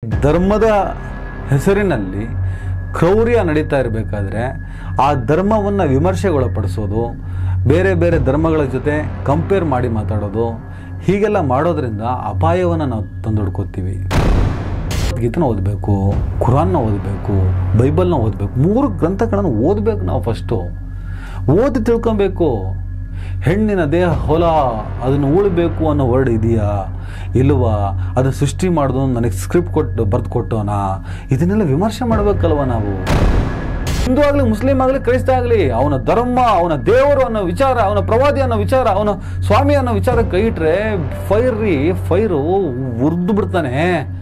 ಧರ್ಮದ ಹೆಸರಿನಲ್ಲಿ ಕ್ರೌರ್ಯ ನಡೀತಾ ಇರಬೇಕಾದ್ರೆ ಆ ಧರ್ಮವನ್ನು ವಿಮರ್ಶೆಗೊಳಪಡಿಸೋದು ಬೇರೆ ಬೇರೆ ಧರ್ಮಗಳ ಜೊತೆ ಕಂಪೇರ್ ಮಾಡಿ ಮಾತಾಡೋದು ಹೀಗೆಲ್ಲ ಮಾಡೋದ್ರಿಂದ ಅಪಾಯವನ್ನು ನಾವು ತಂದೊಡ್ಕೋತೀವಿ ಗೀತನ ಓದಬೇಕು ಕುರಾನ್ನ ಓದಬೇಕು ಬೈಬಲ್ನ ಓದಬೇಕು ಮೂರು ಗ್ರಂಥಗಳನ್ನು ಓದಬೇಕು ನಾವು ಫಸ್ಟು ಓದಿ ತಿಳ್ಕೊಬೇಕು ಹೆಣ್ಣಿನ ದೇಹ ಹೊಲ ಅದನ್ನು ಉಳಬೇಕು ಅನ್ನೋ ವರ್ಡ್ ಇದೆಯಾ ಇಲ್ವಾ ಅದು ಸೃಷ್ಟಿ ಮಾಡೋದು ನನಗೆ ಸ್ಕ್ರಿಪ್ಟ್ ಕೊಟ್ಟು ಬರೆದು ಕೊಟ್ಟೋನಾ ಇದನ್ನೆಲ್ಲ ವಿಮರ್ಶೆ ಮಾಡಬೇಕಲ್ವ ನಾವು ಹಿಂದೂ ಆಗಲಿ ಮುಸ್ಲಿಂ ಆಗಲಿ ಕ್ರೈಸ್ತ ಆಗಲಿ ಅವನ ಧರ್ಮ ಅವನ ದೇವರು ಅನ್ನೋ ವಿಚಾರ ಅವನ ಪ್ರವಾದಿ ಅನ್ನೋ ವಿಚಾರ ಅವನ ಸ್ವಾಮಿ ಅನ್ನೋ ವಿಚಾರ ಕೈ ಇಟ್ರೆ ಫೈರ್ರಿ ಫೈರು ಉರ್ದು ಬಿಡ್ತಾನೆ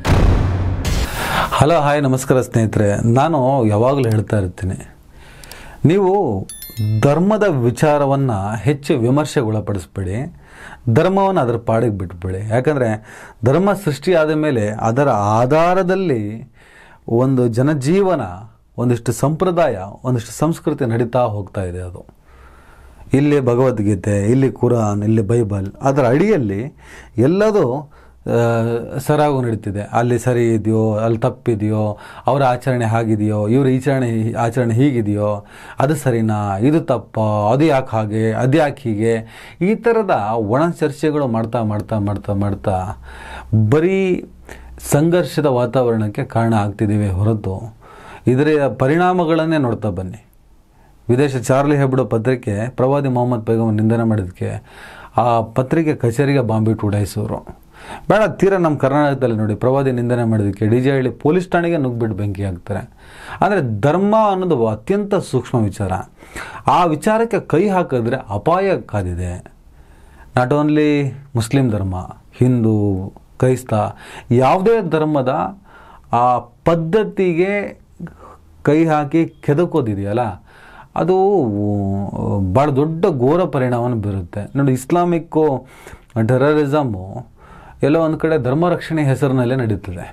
ಹಲೋ ಹಾಯ್ ನಮಸ್ಕಾರ ಸ್ನೇಹಿತರೆ ನಾನು ಯಾವಾಗಲೂ ಹೇಳ್ತಾ ಇರ್ತೀನಿ ನೀವು ಧರ್ಮದ ವಿಚಾರವನ್ನು ಹೆಚ್ಚು ವಿಮರ್ಶೆಗೊಳಪಡಿಸ್ಬೇಡಿ ಧರ್ಮವನ್ನು ಅದರ ಪಾಡಿಗೆ ಬಿಟ್ಬಿಡಿ ಯಾಕಂದರೆ ಧರ್ಮ ಸೃಷ್ಟಿ ಆದ ಮೇಲೆ ಅದರ ಆಧಾರದಲ್ಲಿ ಒಂದು ಜನಜೀವನ ಒಂದಿಷ್ಟು ಸಂಪ್ರದಾಯ ಒಂದಿಷ್ಟು ಸಂಸ್ಕೃತಿ ನಡೀತಾ ಹೋಗ್ತಾ ಇದೆ ಅದು ಇಲ್ಲಿ ಭಗವದ್ಗೀತೆ ಇಲ್ಲಿ ಕುರಾನ್ ಇಲ್ಲಿ ಬೈಬಲ್ ಅದರ ಅಡಿಯಲ್ಲಿ ಎಲ್ಲದೂ ಆ, ಸರಾಗು ನಡೀತಿದೆ ಅಲ್ಲಿ ಸರಿ ಇದೆಯೋ ಅಲ್ಲಿ ತಪ್ಪಿದೆಯೋ ಅವರ ಆಚರಣೆ ಹಾಗಿದೆಯೋ ಇವ್ರ ಈಚರಣೆ ಆಚರಣೆ ಹೀಗಿದೆಯೋ ಅದು ಸರಿನಾ ಇದು ತಪ್ಪ ಅದು ಯಾಕೆ ಹಾಗೆ ಅದು ಯಾಕೆ ಹೀಗೆ ಈ ಥರದ ಒಣ ಚರ್ಚೆಗಳು ಮಾಡ್ತಾ ಮಾಡ್ತಾ ಮಾಡ್ತಾ ಮಾಡ್ತಾ ಬರೀ ಸಂಘರ್ಷದ ವಾತಾವರಣಕ್ಕೆ ಕಾರಣ ಆಗ್ತಿದ್ದೀವಿ ಹೊರತು ಇದರ ಪರಿಣಾಮಗಳನ್ನೇ ನೋಡ್ತಾ ಬನ್ನಿ ವಿದೇಶ ಚಾರ್ಲಿ ಹೆಬ್ಡೋ ಪತ್ರಿಕೆ ಪ್ರವಾದಿ ಮೊಹಮ್ಮದ್ ಪೈಗಮ್ ನಿಂದನೆ ಮಾಡಿದ್ದಕ್ಕೆ ಆ ಪತ್ರಿಕೆ ಕಚೇರಿಗೆ ಬಾಂಬಿಟ್ಟು ಉಡಾಯಿಸೋರು ಬೇಡ ತೀರಾ ನಮ್ಮ ಕರ್ನಾಟಕದಲ್ಲಿ ನೋಡಿ ಪ್ರವಾದಿ ನಿಂದನೆ ಮಾಡಿದ್ದಕ್ಕೆ ಡಿ ಜೆ ಹಳ್ಳಿ ಪೊಲೀಸ್ ಠಾಣೆಗೆ ನುಗ್ಬಿಟ್ಟು ಬೆಂಕಿ ಹಾಕ್ತಾರೆ ಅಂದರೆ ಧರ್ಮ ಅನ್ನೋದು ಅತ್ಯಂತ ಸೂಕ್ಷ್ಮ ವಿಚಾರ ಆ ವಿಚಾರಕ್ಕೆ ಕೈ ಹಾಕಿದ್ರೆ ಅಪಾಯ ಕಾದಿದೆ ನಾಟ್ ಓನ್ಲಿ ಮುಸ್ಲಿಂ ಧರ್ಮ ಹಿಂದೂ ಕ್ರೈಸ್ತ ಯಾವುದೇ ಧರ್ಮದ ಆ ಪದ್ಧತಿಗೆ ಕೈ ಹಾಕಿ ಕೆದಕೋದಿದೆಯಲ್ಲ ಅದು ಭಾಳ ದೊಡ್ಡ ಘೋರ ಪರಿಣಾಮವನ್ನು ಬೀರುತ್ತೆ ನೋಡಿ ಇಸ್ಲಾಮಿಕ್ಕು ಟೆರರಿಸಮು ಎಲ್ಲೋ ಒಂದು ಕಡೆ ಧರ್ಮ ರಕ್ಷಣೆ ಹೆಸರಿನಲ್ಲೇ ನಡೀತದೆ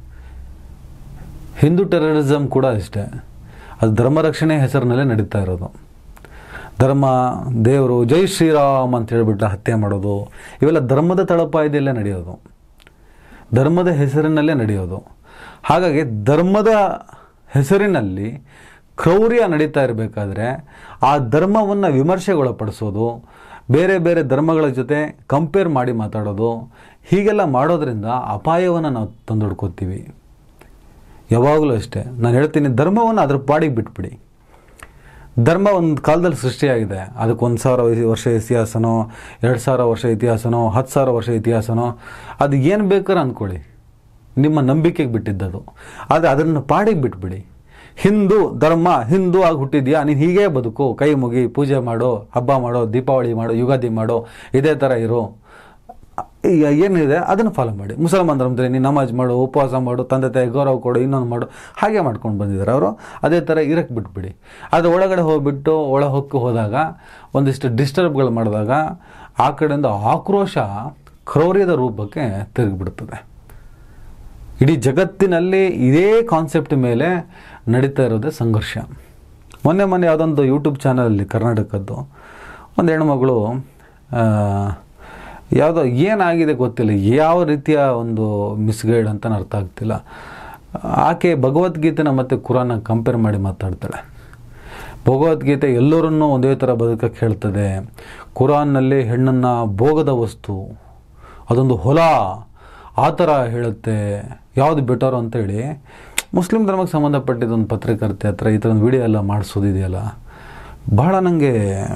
ಹಿಂದೂ ಟೆರರಿಸಮ್ ಕೂಡ ಅಷ್ಟೇ ಅದು ಧರ್ಮ ರಕ್ಷಣೆ ಹೆಸರಿನಲ್ಲೇ ನಡೀತಾ ಇರೋದು ಧರ್ಮ ದೇವರು ಜೈ ಶ್ರೀರಾಮ್ ಅಂತ ಹೇಳ್ಬಿಟ್ಟು ಹತ್ಯೆ ಮಾಡೋದು ಇವೆಲ್ಲ ಧರ್ಮದ ತಳಪಾಯದಲ್ಲೇ ನಡೆಯೋದು ಧರ್ಮದ ಹೆಸರಿನಲ್ಲೇ ನಡೆಯೋದು ಹಾಗಾಗಿ ಧರ್ಮದ ಹೆಸರಿನಲ್ಲಿ ಕ್ರೌರ್ಯ ನಡೀತಾ ಇರಬೇಕಾದ್ರೆ ಆ ಧರ್ಮವನ್ನು ವಿಮರ್ಶೆಗೊಳಪಡಿಸೋದು ಬೇರೆ ಬೇರೆ ಧರ್ಮಗಳ ಜೊತೆ ಕಂಪೇರ್ ಮಾಡಿ ಮಾತಾಡೋದು ಹೀಗೆಲ್ಲ ಮಾಡೋದ್ರಿಂದ ಅಪಾಯವನ್ನು ನಾವು ತಂದೊಡ್ಕೋತೀವಿ ಯಾವಾಗಲೂ ಅಷ್ಟೇ ನಾನು ಹೇಳ್ತೀನಿ ಧರ್ಮವನ್ನು ಅದ್ರ ಪಾಡಿಗೆ ಬಿಟ್ಬಿಡಿ ಧರ್ಮ ಒಂದು ಕಾಲದಲ್ಲಿ ಸೃಷ್ಟಿಯಾಗಿದೆ ಅದಕ್ಕೆ ಒಂದು ಸಾವಿರ ವಯಸ್ಸು- ವರ್ಷ ಇತಿಹಾಸನೋ ಎರಡು ಸಾವಿರ ವರ್ಷ ಇತಿಹಾಸನೋ ಹತ್ತು ಸಾವಿರ ವರ್ಷ ಇತಿಹಾಸನೋ ಅದು ಏನು ಬೇಕಾದ್ರೆ ಅಂದ್ಕೊಳ್ಳಿ ನಿಮ್ಮ ನಂಬಿಕೆಗೆ ಬಿಟ್ಟಿದ್ದದು ಆದರೆ ಅದನ್ನು ಪಾಡಿಗೆ ಬಿಟ್ಬಿಡಿ ಹಿಂದೂ ಧರ್ಮ ಹಿಂದೂ ಆಗಿ ಹುಟ್ಟಿದ್ಯಾ ನೀನು ಹೀಗೇ ಬದುಕು ಕೈ ಮುಗಿ ಪೂಜೆ ಮಾಡೋ ಹಬ್ಬ ಮಾಡೋ ದೀಪಾವಳಿ ಮಾಡೋ ಯುಗಾದಿ ಮಾಡೋ ಇದೇ ಥರ ಇರೋ ಈಗ ಏನಿದೆ ಅದನ್ನು ಫಾಲೋ ಮಾಡಿ ಮುಸಲ್ಮಾನ್ ಧರ್ಮದಲ್ಲಿ ನೀನು ನಮಾಜ್ ಮಾಡು ಉಪವಾಸ ಮಾಡು ತಂದೆ ತಾಯಿ ಗೌರವ ಕೊಡು ಇನ್ನೊಂದು ಮಾಡು ಹಾಗೆ ಮಾಡ್ಕೊಂಡು ಬಂದಿದ್ದಾರೆ ಅವರು ಅದೇ ಥರ ಇರಕ್ಕೆ ಬಿಟ್ಬಿಡಿ ಅದು ಒಳಗಡೆ ಹೋಗ್ಬಿಟ್ಟು ಒಳ ಹೊಕ್ಕು ಹೋದಾಗ ಒಂದಿಷ್ಟು ಡಿಸ್ಟರ್ಬ್ಗಳು ಮಾಡಿದಾಗ ಆ ಕಡೆಯಿಂದ ಆಕ್ರೋಶ ಕ್ರೌರ್ಯದ ರೂಪಕ್ಕೆ ತಿರುಗಿಬಿಡ್ತದೆ ಇಡೀ ಜಗತ್ತಿನಲ್ಲಿ ಇದೇ ಕಾನ್ಸೆಪ್ಟ್ ಮೇಲೆ ನಡೀತಾ ಇರೋದೇ ಸಂಘರ್ಷ ಮೊನ್ನೆ ಮೊನ್ನೆ ಯಾವುದೊಂದು ಯೂಟ್ಯೂಬ್ ಚಾನಲಲ್ಲಿ ಕರ್ನಾಟಕದ್ದು ಒಂದು ಹೆಣ್ಮಗಳು ಆ, ಯಾವುದೋ ಏನಾಗಿದೆ ಗೊತ್ತಿಲ್ಲ ಯಾವ ರೀತಿಯ ಒಂದು ಮಿಸ್ಗೈಡ್ ಅಂತ ಅರ್ಥ ಆಗ್ತಿಲ್ಲ ಆಕೆ ಭಗವದ್ಗೀತೆನ ಮತ್ತು ಕುರಾನ ಕಂಪೇರ್ ಮಾಡಿ ಮಾತಾಡ್ತಾಳೆ ಭಗವದ್ಗೀತೆ ಎಲ್ಲರನ್ನೂ ಒಂದೇ ಥರ ಬದುಕಕ್ಕೆ ಹೇಳ್ತದೆ ಕುರಾನ್ನಲ್ಲಿ ಹೆಣ್ಣನ್ನು ಭೋಗದ ವಸ್ತು ಅದೊಂದು ಹೊಲ ಆ ಥರ ಹೇಳುತ್ತೆ ಯಾವುದು ಬೆಟರು ಅಂತೇಳಿ ಮುಸ್ಲಿಂ ಧರ್ಮಕ್ಕೆ ಸಂಬಂಧಪಟ್ಟಿದ್ದ ಒಂದು ಪತ್ರಕರ್ತೆ ಹತ್ರ ಈ ಥರ ಒಂದು ವಿಡಿಯೋ ಎಲ್ಲ ಮಾಡಿಸೋದಿದೆಯಲ್ಲ ಬಹಳ ನನಗೆ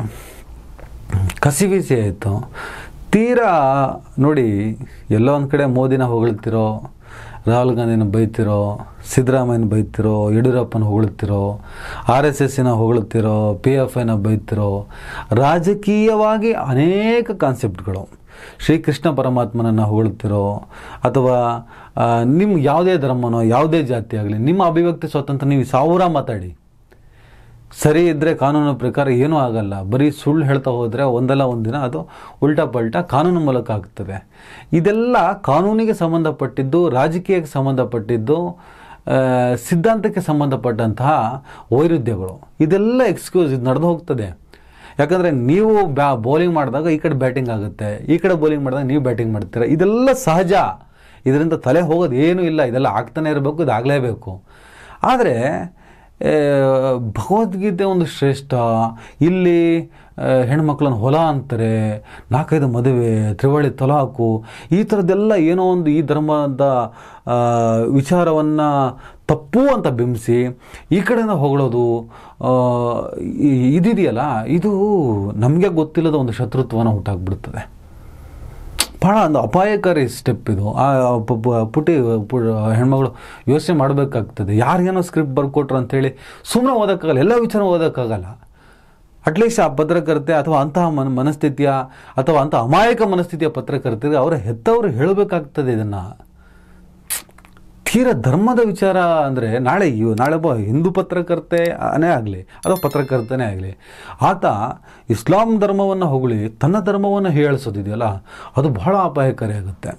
ಕಸಿವಿಸಿ ಆಯಿತು ತೀರಾ ನೋಡಿ ಎಲ್ಲೋ ಒಂದು ಕಡೆ ಮೋದಿನ ಹೊಗಳ್ತಿರೋ ರಾಹುಲ್ ಗಾಂಧಿನ ಬೈತಿರೋ ಸಿದ್ದರಾಮಯ್ಯನ ಬೈತಿರೋ ಯಡಿಯೂರಪ್ಪನ ಹೊಗಳ್ತಿರೋ ಆರ್ ಎಸ್ ಎಸ್ಸಿನ ಹೊಗಳ್ತಿರೋ ಪಿ ಎಫ್ ಐನ ಬೈತಿರೋ ರಾಜಕೀಯವಾಗಿ ಅನೇಕ ಕಾನ್ಸೆಪ್ಟ್ಗಳು ಶ್ರೀಕೃಷ್ಣ ಪರಮಾತ್ಮನನ್ನು ಹೊಗಳ್ತಿರೋ ಅಥವಾ ಆ, ನಿಮ್ಮ ಯಾವುದೇ ಧರ್ಮನೋ ಯಾವುದೇ ಜಾತಿ ಆಗಲಿ ನಿಮ್ಮ ಅಭಿವ್ಯಕ್ತಿ ಸ್ವಾತಂತ್ರ್ಯ ನೀವು ಸಾವಿರ ಮಾತಾಡಿ ಸರಿ ಇದ್ದರೆ ಕಾನೂನು ಪ್ರಕಾರ ಏನೂ ಆಗಲ್ಲ ಬರೀ ಸುಳ್ಳು ಹೇಳ್ತಾ ಹೋದರೆ ಒಂದಲ್ಲ ಒಂದಿನ ಅದು ಉಲ್ಟಾ ಪಲ್ಟಾ ಕಾನೂನು ಮೂಲಕ ಆಗ್ತದೆ ಇದೆಲ್ಲ ಕಾನೂನಿಗೆ ಸಂಬಂಧಪಟ್ಟಿದ್ದು ರಾಜಕೀಯಕ್ಕೆ ಸಂಬಂಧಪಟ್ಟಿದ್ದು ಆ, ಸಿದ್ಧಾಂತಕ್ಕೆ ಸಂಬಂಧಪಟ್ಟಂತಹ ವೈರುಧ್ಯಗಳು ಇದೆಲ್ಲ ಎಕ್ಸ್ಕ್ಯೂಸ್ ಇದು ನಡೆದು ಹೋಗ್ತದೆ ಯಾಕಂದರೆ ನೀವು ಬ್ಯಾ ಬೌಲಿಂಗ್ ಮಾಡಿದಾಗ ಈ ಕಡೆ ಬ್ಯಾಟಿಂಗ್ ಆಗುತ್ತೆ ಈ ಕಡೆ ಬೌಲಿಂಗ್ ಮಾಡಿದಾಗ ನೀವು ಬ್ಯಾಟಿಂಗ್ ಮಾಡ್ತೀರಾ ಇದೆಲ್ಲ ಸಹಜ ಇದರಿಂದ ತಲೆ ಹೋಗೋದು ಏನೂ ಇಲ್ಲ ಇದೆಲ್ಲ ಆಗ್ತಾನೆ ಇರಬೇಕು ಇದಾಗಲೇಬೇಕು ಆದರೆ ಆ, ಭಗವದ್ಗೀತೆ ಒಂದು ಶ್ರೇಷ್ಠ ಇಲ್ಲಿ ಆ, ಹೆಣ್ಮಕ್ಳನ್ನ ಹೊಲ ಅಂತಾರೆ ನಾಲ್ಕೈದು ಮದುವೆ ತ್ರಿವಳಿ ತಲಾಕು ಈ ಥರದ್ದೆಲ್ಲ ಏನೋ ಒಂದು ಈ ಧರ್ಮದ ವಿಚಾರವನ್ನು ತಪ್ಪು ಅಂತ ಬಿಂಬಿಸಿ ಈ ಕಡೆಯಿಂದ ಹೊಗಳೋದು ಆ, ಈ- ಇದಿದೆಯಲ್ಲ ಇದು ನಮಗೆ ಗೊತ್ತಿಲ್ಲದ ಒಂದು ಶತ್ರುತ್ವನ ಹುಟ್ಟಾಕ್ಬಿಡ್ತದೆ ಭಾಳ ಒಂದು ಅಪಾಯಕಾರಿ ಸ್ಟೆಪ್ ಇದು ಆ ಪ- ಪ- ಪುಟಿ ಪು- ಹೆಣ್ಮಗಳು ಯೋಚನೆ ಮಾಡಬೇಕಾಗ್ತದೆ ಯಾರಿಗೇನೋ ಸ್ಕ್ರಿಪ್ಟ್ ಬರ್ಕೊಟ್ರು ಅಂತೇಳಿ ಸುಮ್ಮನೆ ಓದೋಕ್ಕಾಗಲ್ಲ ಎಲ್ಲ ವಿಚಾರ ಓದೋಕ್ಕಾಗಲ್ಲ ಅಟ್ಲೀಸ್ಟ್ ಆ ಪತ್ರಕರ್ತೆ ಅಥವಾ ಅಂತಹ ಮನ ಮನಸ್ಥಿತಿಯ ಅಥವಾ ಅಂಥ ಅಮಾಯಕ ಮನಸ್ಥಿತಿಯ ಪತ್ರಕರ್ತರಿಗೆ ಅವರ ಹೆತ್ತವರು ಹೇಳಬೇಕಾಗ್ತದೆ ಇದನ್ನು ತೀರ ಧರ್ಮದ ವಿಚಾರ ಅಂದರೆ ನಾಳೆ ಇವ್- ನಾಳೆ ಒಬ್ಬ ಹಿಂದೂ ಪತ್ರಕರ್ತೆನೇ ಆಗಲಿ ಅಥವಾ ಪತ್ರಕರ್ತನೇ ಆಗಲಿ ಆತ ಇಸ್ಲಾಂ ಧರ್ಮವನ್ನು ಹೊಗಳಿ ತನ್ನ ಧರ್ಮವನ್ನು ಹೇಳಿಸೋದಿದೆಯಲ್ಲ ಅದು ಬಹಳ ಅಪಾಯಕಾರಿ ಆಗುತ್ತೆ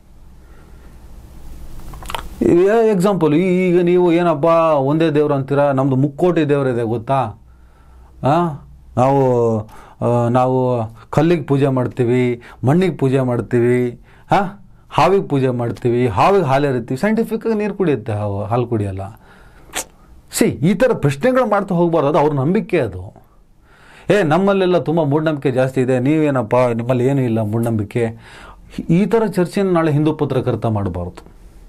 ಎಕ್ಸಾಂಪಲ್ ಈಗ ನೀವು ಏನಪ್ಪ ಒಂದೇ ದೇವ್ರು ಅಂತೀರಾ ನಮ್ಮದು ಮುಕ್ಕೋಟಿ ದೇವರಿದೆ ಗೊತ್ತಾ ಆ? ನಾವು ಆ, ನಾವು ಕಲ್ಲಿಗೆ ಪೂಜೆ ಮಾಡ್ತೀವಿ ಮಣ್ಣಿಗೆ ಪೂಜೆ ಮಾಡ್ತೀವಿ ಹಾಂ ಹಾವಿಗೆ ಪೂಜೆ ಮಾಡ್ತೀವಿ ಹಾವಿಗೆ ಹಾಲು ಎರಿತೀವಿ ಸೈಂಟಿಫಿಕ್ಕಾಗಿ ನೀರು ಕುಡಿಯುತ್ತೆ ಹಾವು ಹಾಲು ಕುಡಿಯಲ್ಲ ಸಿ ಈ ಥರ ಪ್ರಶ್ನೆಗಳು ಮಾಡ್ತಾ ಹೋಗ್ಬಾರ್ದು ಅದು ಅವ್ರ ನಂಬಿಕೆ ಅದು ಏ ನಮ್ಮಲ್ಲೆಲ್ಲ ತುಂಬ ಮೂಢನಂಬಿಕೆ ಜಾಸ್ತಿ ಇದೆ ನೀವೇನಪ್ಪ ನಿಮ್ಮಲ್ಲಿ ಏನೂ ಇಲ್ಲ ಮೂಢನಂಬಿಕೆ ಈ ಥರ ಚರ್ಚೆಯನ್ನು ನಾಳೆ ಹಿಂದೂ ಪತ್ರಕರ್ತ ಮಾಡಬಾರ್ದು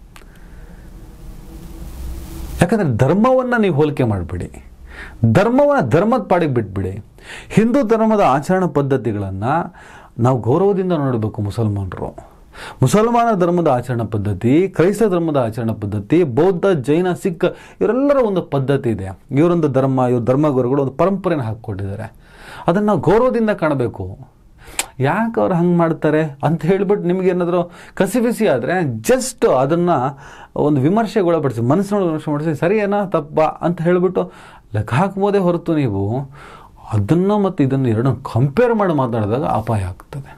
ಯಾಕಂದರೆ ಧರ್ಮವನ್ನು ನೀವು ಹೋಲಿಕೆ ಮಾಡಬೇಡಿ ಧರ್ಮವನ್ನು ಧರ್ಮದ ಪಾಡಿಗೆ ಬಿಟ್ಬಿಡಿ ಹಿಂದೂ ಧರ್ಮದ ಆಚರಣಾ ಪದ್ಧತಿಗಳನ್ನು ನಾವು ಗೌರವದಿಂದ ನೋಡಬೇಕು ಮುಸಲ್ಮಾನರು ಮುಸಲ್ಮಾನ ಧರ್ಮದ ಆಚರಣಾ ಪದ್ಧತಿ ಕ್ರೈಸ್ತ ಧರ್ಮದ ಆಚರಣಾ ಪದ್ಧತಿ ಬೌದ್ಧ ಜೈನ ಸಿಖ್ ಇವರೆಲ್ಲರ ಒಂದು ಪದ್ಧತಿ ಇದೆ ಇವರೊಂದು ಧರ್ಮ ಇವ್ರ ಧರ್ಮಗುರುಗಳು ಒಂದು ಪರಂಪರೆನ ಹಾಕ್ಕೊಟ್ಟಿದ್ದಾರೆ ಅದನ್ನು ನಾವು ಗೌರವದಿಂದ ಕಾಣಬೇಕು ಯಾಕೆ ಅವ್ರು ಹಂಗೆ ಮಾಡ್ತಾರೆ ಅಂತ ಹೇಳ್ಬಿಟ್ಟು ನಿಮಗೇನಾದರೂ ಕಸಿಬಿಸಿ ಆದರೆ ಜಸ್ಟ್ ಅದನ್ನು ಒಂದು ವಿಮರ್ಶೆಗೆ ಒಳಪಡಿಸಿ ಮನಸ್ಸಿನೊಳಗೆ ವಿಮರ್ಶೆ ಮಾಡಿಸಿ ಸರಿಯೇನಾ ತಪ್ಪ ಅಂತ ಹೇಳಿಬಿಟ್ಟು ಲೆಕ್ಕ ಹಾಕ್ಬೋದೇ ಹೊರತು ನೀವು ಅದನ್ನು ಮತ್ತು ಇದನ್ನು ಎರಡನ್ನು ಕಂಪೇರ್ ಮಾಡಿ ಮಾತಾಡಿದಾಗ ಅಪಾಯ ಆಗ್ತದೆ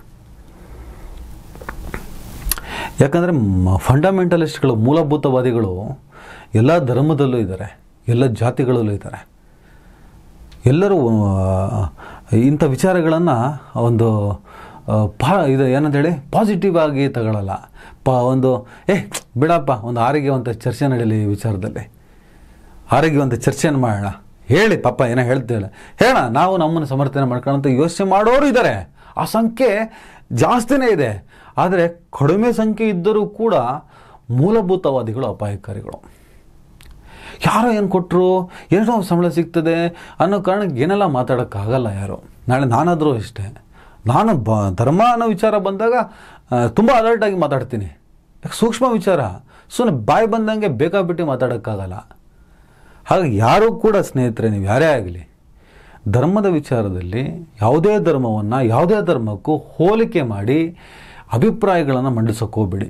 ಯಾಕಂದರೆ ಫಂಡಮೆಂಟಲಿಸ್ಟ್ಗಳು ಮೂಲಭೂತವಾದಿಗಳು ಎಲ್ಲ ಧರ್ಮದಲ್ಲೂ ಇದ್ದಾರೆ ಎಲ್ಲ ಜಾತಿಗಳಲ್ಲೂ ಇದ್ದಾರೆ ಎಲ್ಲರೂ ಆ, ಇಂಥ ವಿಚಾರಗಳನ್ನು ಒಂದು ಆ, ಪಾ ಇದು ಏನಂತ ಹೇಳಿ ಪಾಸಿಟಿವ್ ಆಗಿ ತಗೊಳ್ಳಲ್ಲ ಪ ಒಂದು ಏ ಬಿಡಪ್ಪ ಒಂದು ಆರೋಗ್ಯವಂತ ಚರ್ಚೆ ನಡೀಲಿ ಈ ವಿಚಾರದಲ್ಲಿ ಆರೋಗ್ಯವಂತ ಚರ್ಚೆಯನ್ನು ಮಾಡೋಣ ಹೇಳಿ ಪಾಪ ಏನೋ ಹೇಳ್ತೇವೆ ಹೇಳ ನಾವು ನಮ್ಮನ್ನು ಸಮರ್ಥನೆ ಮಾಡ್ಕೊಳ್ಳೋಂಥ ಯೋಚನೆ ಮಾಡೋರು ಇದ್ದಾರೆ ಆ ಸಂಖ್ಯೆ ಜಾಸ್ತಿನೇ ಇದೆ ಆದರೆ ಕಡಿಮೆ ಸಂಖ್ಯೆ ಇದ್ದರೂ ಕೂಡ ಮೂಲಭೂತವಾದಿಗಳು ಅಪಾಯಕಾರಿಗಳು ಯಾರೋ ಏನು ಕೊಟ್ಟರು ಏನೋ ಸಂಬಳ ಸಿಗ್ತದೆ ಅನ್ನೋ ಕಾರಣಕ್ಕೆ ಏನೆಲ್ಲ ಮಾತಾಡೋಕ್ಕಾಗಲ್ಲ ಯಾರು ನಾಳೆ ನಾನಾದರೂ ಅಷ್ಟೇ ನಾನು ಬ ಧರ್ಮ ಅನ್ನೋ ವಿಚಾರ ಬಂದಾಗ ತುಂಬ ಅಲರ್ಟಾಗಿ ಮಾತಾಡ್ತೀನಿ ಯಾಕೆ ಸೂಕ್ಷ್ಮ ವಿಚಾರ ಸುಮ್ಮನೆ ಬಾಯಿ ಬಂದಂಗೆ ಬೇಕಾಬಿಟ್ಟು ಮಾತಾಡೋಕ್ಕಾಗಲ್ಲ ಹಾಗೆ ಯಾರೂ ಕೂಡ ಸ್ನೇಹಿತರೆ ನೀವು ಯಾರೇ ಆಗಲಿ ಧರ್ಮದ ವಿಚಾರದಲ್ಲಿ ಯಾವುದೇ ಧರ್ಮವನ್ನು ಯಾವುದೇ ಧರ್ಮಕ್ಕೂ ಹೋಲಿಕೆ ಮಾಡಿ ಅಭಿಪ್ರಾಯಗಳನ್ನು ಮಂಡಿಸೋಕೆ ಹೋಗ್ಬೇಡಿ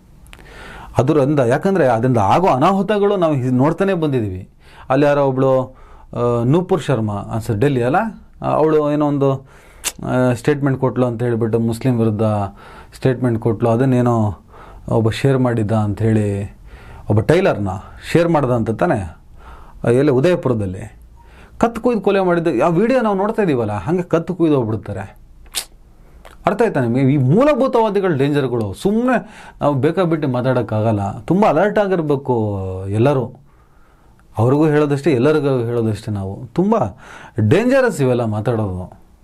ಅದರಿಂದ ಯಾಕಂದರೆ ಅದರಿಂದ ಆಗೋ ಅನಾಹುತಗಳು ನಾವು ಹಿ- ನೋಡ್ತಾನೆ ಬಂದಿದ್ದೀವಿ ಅಲ್ಲಿ ಯಾರೋ ಒಬ್ಬಳು ನೂಪುರ್ ಶರ್ಮಾ ಅನ್ಸ ಡೆಲ್ಲಿ ಅಲ್ಲ ಅವಳು ಏನೋ ಒಂದು ಸ್ಟೇಟ್ಮೆಂಟ್ ಕೊಟ್ಲು ಅಂತ ಹೇಳಿಬಿಟ್ಟು ಮುಸ್ಲಿಂ ವಿರುದ್ಧ ಸ್ಟೇಟ್ಮೆಂಟ್ ಕೊಟ್ಲು ಅದನ್ನೇನೋ ಒಬ್ಬ ಶೇರ್ ಮಾಡಿದ್ದ ಅಂಥೇಳಿ ಒಬ್ಬ ಟೈಲರ್ನ ಶೇರ್ ಮಾಡ್ದ ಅಂತ ತಾನೆ ಎಲ್ಲಿ ಉದಯಪುರದಲ್ಲಿ ಕತ್ತು ಕುಯ್ದು ಕೊಲೆ ಮಾಡಿದ್ದ ಆ ವಿಡಿಯೋ ನಾವು ನೋಡ್ತಾ ಇದ್ದೀವಲ್ಲ ಹಾಗೆ ಕತ್ತು ಕುಯ್ದು ಹೋಗ್ಬಿಡ್ತಾರೆ ಅರ್ಥ ಆಯ್ತಾ ನಿಮಗೆ ಈ ಮೂಲಭೂತವಾದಿಗಳ ಡೇಂಜರ್ಗಳು ಸುಮ್ಮನೆ ನಾವು ಬೇಕಾಬಿಟ್ಟು ಮಾತಾಡೋಕ್ಕಾಗಲ್ಲ ತುಂಬ ಅಲರ್ಟ್ ಆಗಿರಬೇಕು ಎಲ್ಲರೂ ಅವ್ರಿಗೂ ಹೇಳೋದಷ್ಟೇ ಎಲ್ಲರಿಗೂ ಹೇಳೋದಷ್ಟೇ ನಾವು ತುಂಬ ಡೇಂಜರಸ್ ಇವೆಲ್ಲ ಮಾತಾಡೋದು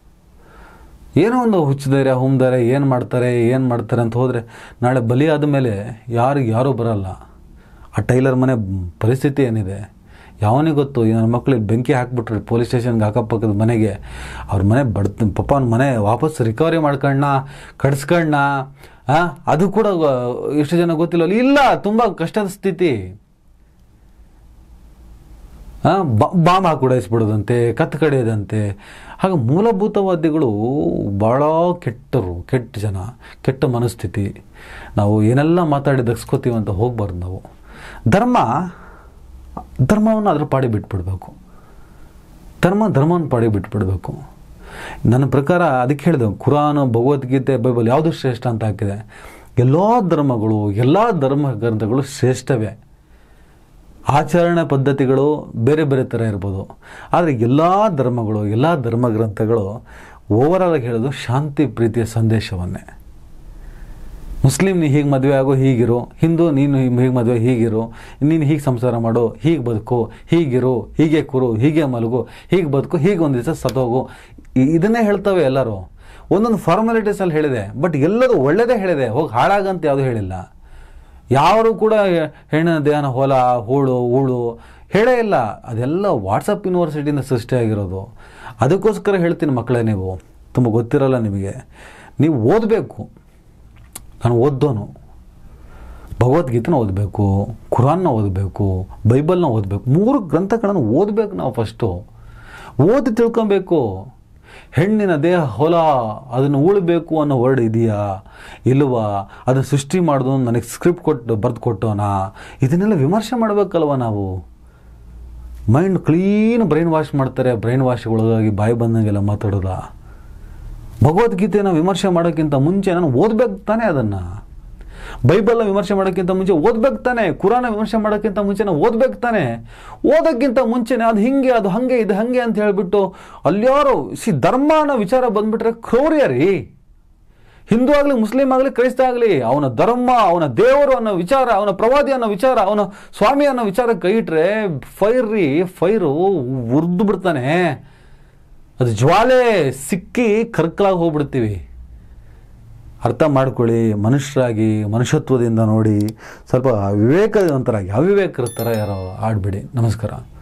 ಏನೋ ಒಂದು ಹುಚ್ಚಿದ್ದಾರೆ ಹುಮ್ದಾರೆ ಏನು ಮಾಡ್ತಾರೆ ಏನು ಮಾಡ್ತಾರೆ ಅಂತ ಹೋದರೆ ನಾಳೆ ಬಲಿ ಆದಮೇಲೆ ಯಾರಿಗೆ ಯಾರೂ ಬರಲ್ಲ ಆ ಟೈಲರ್ ಮನೆ ಪರಿಸ್ಥಿತಿ ಏನಿದೆ ಯಾವನಿಗೆ ಗೊತ್ತು ಈ ನನ್ನ ಮಕ್ಕಳಿಗೆ ಬೆಂಕಿ ಹಾಕ್ಬಿಟ್ರೆ ಪೊಲೀಸ್ ಸ್ಟೇಷನ್ಗೆ ಅಕ್ಕಪಕ್ಕದ ಮನೆಗೆ ಅವ್ರ ಮನೆ ಬಡ್ತ ಪಾಪ ಅವ್ನ ಮನೆ ವಾಪಸ್ ರಿಕವರಿ ಮಾಡ್ಕಣ್ಣ ಕಡ್ಸ್ಕಣ್ಣ ಆ, ಅದು ಕೂಡ ಆ, ಎಷ್ಟು ಜನ ಗೊತ್ತಿಲ್ಲ ಇಲ್ಲ ತುಂಬ ಕಷ್ಟದ ಸ್ಥಿತಿ ಬಾಂಬ್ ಹಾಕಿ ಉಡಾಯಿಸ್ಬಿಡೋದಂತೆ ಕತ್ತು ಕಡಿಯೋದಂತೆ ಹಾಗೆ ಮೂಲಭೂತವಾದಿಗಳು ಭಾಳ ಕೆಟ್ಟರು ಕೆಟ್ಟ ಜನ ಕೆಟ್ಟ ಮನಸ್ಥಿತಿ ನಾವು ಏನೆಲ್ಲ ಮಾತಾಡಿ ದಗ್ಸ್ಕೋತೀವಿ ಅಂತ ಹೋಗ್ಬಾರ್ದು ನಾವು ಧರ್ಮ ಧರ್ಮವನ್ನು ಅದ್ರ ಪಾಡಿ ಬಿಟ್ಬಿಡ್ಬೇಕು ಧರ್ಮ ಧರ್ಮವನ್ನು ಪಾಡಿ ಬಿಟ್ಬಿಡ್ಬೇಕು ನನ್ನ ಪ್ರಕಾರ ಅದಕ್ಕೆ ಹೇಳಿದೆ ಕುರಾನ್ ಭಗವದ್ಗೀತೆ ಬೈಬಲ್ ಯಾವುದು ಶ್ರೇಷ್ಠ ಅಂತ ಹಾಕಿದೆ ಎಲ್ಲ ಧರ್ಮಗಳು ಎಲ್ಲ ಧರ್ಮ ಗ್ರಂಥಗಳು ಶ್ರೇಷ್ಠವೇ ಆಚರಣೆ ಪದ್ಧತಿಗಳು ಬೇರೆ ಬೇರೆ ಥರ ಇರ್ಬೋದು ಆದರೆ ಎಲ್ಲ ಧರ್ಮಗಳು ಎಲ್ಲ ಧರ್ಮ ಗ್ರಂಥಗಳು ಓವರಾಲ್ ಆಗಿ ಹೇಳೋದು ಶಾಂತಿ ಪ್ರೀತಿಯ ಸಂದೇಶವನ್ನೇ ಮುಸ್ಲಿಂ ನೀ ಹೀಗೆ ಮದುವೆ ಆಗೋ ಹೀಗಿರು ಹಿಂದೂ ನೀನು ಹೀಗೆ ಮದುವೆ ಹೀಗಿರು ನೀನು ಹೀಗೆ ಸಂಸಾರ ಮಾಡು ಹೀಗೆ ಬದುಕು ಹೀಗಿರು ಹೀಗೆ ಕುರು ಹೀಗೆ ಮಲಗು ಹೀಗೆ ಬದುಕು ಹೀಗೆ ಒಂದು ದಿವಸ ಸತ್ತೋಗು ಇ- ಇದನ್ನೇ ಹೇಳ್ತವೆ ಎಲ್ಲರೂ ಒಂದೊಂದು ಫಾರ್ಮಾಲಿಟೀಸಲ್ಲಿ ಹೇಳಿದೆ ಬಟ್ ಎಲ್ಲದೂ ಒಳ್ಳೆಯದೇ ಹೇಳಿದೆ ಹೋಗಿ ಹಾಳಾಗಂತ ಯಾವುದೂ ಹೇಳಿಲ್ಲ ಯಾರು ಕೂಡ ಹೆ- ಹೆಣ್ಣಿನ ದೇಹನ ಹೊಲ ಹೂಳು ಹೂಳು ಹೇಳೇ ಇಲ್ಲ ಅದೆಲ್ಲ ವಾಟ್ಸಪ್ ಯೂನಿವರ್ಸಿಟಿಯಿಂದ ಸೃಷ್ಟಿಯಾಗಿರೋದು ಅದಕ್ಕೋಸ್ಕರ ಹೇಳ್ತೀನಿ ಮಕ್ಕಳೇ ನೀವು ತುಂಬ ಗೊತ್ತಿರಲ್ಲ ನಿಮಗೆ ನೀವು ಓದಬೇಕು ನಾನು ಓದ್ದೋನು ಭಗವದ್ಗೀತೆನ ಓದಬೇಕು ಕುರಾನ್ನ ಓದಬೇಕು ಬೈಬಲ್ನ ಓದಬೇಕು ಮೂರು ಗ್ರಂಥಗಳನ್ನು ಓದಬೇಕು ನಾವು ಫಸ್ಟು ಓದಿ ತಿಳ್ಕೊಬೇಕು ಹೆಣ್ಣಿನ ದೇಹ ಹೊಲ ಅದನ್ನು ಉಳಬೇಕು ಅನ್ನೋ ವರ್ಡ್ ಇದೆಯಾ ಇಲ್ವಾ ಅದನ್ನು ಸೃಷ್ಟಿ ಮಾಡೋದು ನನಗೆ ಸ್ಕ್ರಿಪ್ಟ್ ಕೊಟ್ಟು ಬರೆದು ಕೊಟ್ಟೋನಾ ಇದನ್ನೆಲ್ಲ ವಿಮರ್ಶೆ ಮಾಡಬೇಕಲ್ವ ನಾವು ಮೈಂಡ್ ಕ್ಲೀನ್ ಬ್ರೈನ್ ವಾಶ್ ಮಾಡ್ತಾರೆ ಬ್ರೈನ್ ವಾಶ್ಗೆ ಒಳಗಾಗಿ ಬಾಯಿ ಬಂದಂಗೆಲ್ಲ ಮಾತಾಡೋದ ಭಗವದ್ಗೀತೆನ ವಿಮರ್ಶೆ ಮಾಡೋಕ್ಕಿಂತ ಮುಂಚೆ ನಾನು ಓದ್ಬೇಕು ತಾನೇ ಅದನ್ನು ಬೈಬಲ್ನ ವಿಮರ್ಶೆ ಮಾಡೋಕ್ಕಿಂತ ಮುಂಚೆ ಓದ್ಬೇಕು ತಾನೆ ಕುರಾನ ವಿಮರ್ಶೆ ಮಾಡೋಕ್ಕಿಂತ ಮುಂಚೆ ನಾವು ಓದ್ಬೇಕು ತಾನೆ ಓದೋಕ್ಕಿಂತ ಮುಂಚೆನೆ ಅದು ಹಿಂಗೆ ಅದು ಹಂಗೆ ಇದು ಹಂಗೆ ಅಂತ ಹೇಳಿಬಿಟ್ಟು ಅಲ್ಯಾರು ಸಿ ಧರ್ಮ ಅನ್ನೋ ವಿಚಾರ ಬಂದ್ಬಿಟ್ರೆ ಕ್ರೌರ್ಯ ರೀ ಹಿಂದೂ ಆಗಲಿ ಮುಸ್ಲಿಂ ಆಗಲಿ ಕ್ರೈಸ್ತ ಆಗಲಿ ಅವನ ಧರ್ಮ ಅವನ ದೇವರು ಅನ್ನೋ ವಿಚಾರ ಅವನ ಪ್ರವಾದಿ ಅನ್ನೋ ವಿಚಾರ ಅವನ ಸ್ವಾಮಿ ಅನ್ನೋ ವಿಚಾರ ಕೈ ಇಟ್ರೆ ಫೈರ್ ರೀ ಫೈರು ಉರ್ದು ಬಿಡ್ತಾನೆ ಅದು ಜ್ವಾಲೆ ಸಿಕ್ಕಿ ಕರ್ಕಲಾಗಿ ಹೋಗ್ಬಿಡ್ತೀವಿ ಅರ್ಥ ಮಾಡ್ಕೊಳ್ಳಿ ಮನುಷ್ಯರಾಗಿ ಮನುಷ್ಯತ್ವದಿಂದ ನೋಡಿ ಸ್ವಲ್ಪ ವಿವೇಕವಂತರಾಗಿ ಅವಿವೇಕರ ಥರ ಯಾರೋ ಆಡ್ಬಿಡಿ ನಮಸ್ಕಾರ